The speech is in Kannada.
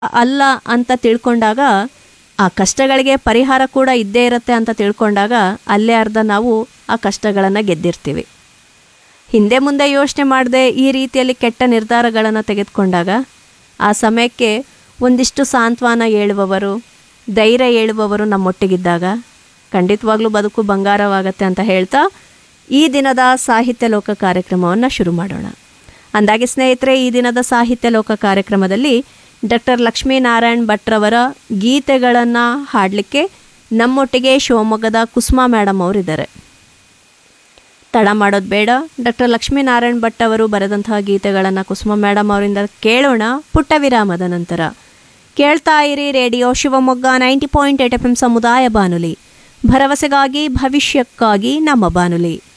ಅಲ್ಲ ಅಂತ ತಿಳ್ಕೊಂಡಾಗ ಆ ಕಷ್ಟಗಳಿಗೆ ಪರಿಹಾರ ಕೂಡ ಇದ್ದೇ ಇರುತ್ತೆ ಅಂತ ತಿಳ್ಕೊಂಡಾಗ ಅಲ್ಲೇ ಅರ್ಧ ನಾವು ಆ ಕಷ್ಟಗಳನ್ನು ಗೆದ್ದಿರ್ತೀವಿ ಹಿಂದೆ ಮುಂದೆ ಯೋಚನೆ ಮಾಡದೆ ಈ ರೀತಿಯಲ್ಲಿ ಕೆಟ್ಟ ನಿರ್ಧಾರಗಳನ್ನು ತೆಗೆದುಕೊಂಡಾಗ ಆ ಸಮಯಕ್ಕೆ ಒಂದಿಷ್ಟು ಸಾಂತ್ವನ ಹೇಳುವವರು ಧೈರ್ಯ ಹೇಳುವವರು ನಮ್ಮೊಟ್ಟಿಗಿದ್ದಾಗ ಖಂಡಿತವಾಗ್ಲೂ ಬದುಕು ಬಂಗಾರವಾಗತ್ತೆ ಅಂತ ಹೇಳ್ತಾ ಈ ದಿನದ ಸಾಹಿತ್ಯ ಲೋಕ ಕಾರ್ಯಕ್ರಮವನ್ನು ಶುರು ಮಾಡೋಣ ಅಂದಾಗೆ ಸ್ನೇಹಿತರೆ ಈ ದಿನದ ಸಾಹಿತ್ಯ ಲೋಕ ಕಾರ್ಯಕ್ರಮದಲ್ಲಿ ಡಾಕ್ಟರ್ ಲಕ್ಷ್ಮೀನಾರಾಯಣ್ ಭಟ್ರವರ ಗೀತೆಗಳನ್ನು ಹಾಡಲಿಕ್ಕೆ ನಮ್ಮೊಟ್ಟಿಗೆ ಶಿವಮೊಗ್ಗದ ಕುಸುಮಾ ಮೇಡಮ್ ಅವರಿದ್ದಾರೆ ತಡ ಮಾಡೋದು ಬೇಡ ಡಾಕ್ಟರ್ ಲಕ್ಷ್ಮೀನಾರಾಯಣ್ ಭಟ್ ಅವರು ಬರೆದಂತಹ ಗೀತೆಗಳನ್ನು ಕುಸುಮ ಮೇಡಮ್ ಅವರಿಂದ ಕೇಳೋಣ ಪುಟ್ಟ ವಿರಾಮದ ನಂತರ ಕೇಳ್ತಾ ಇರಿ radio Shivamogga ninety point eight F M ಸಮುದಾಯ ಬಾನುಲಿ ಭರವಸೆಗಾಗಿ ಭವಿಷ್ಯಕ್ಕಾಗಿ ನಮ್ಮ ಬಾನುಲಿ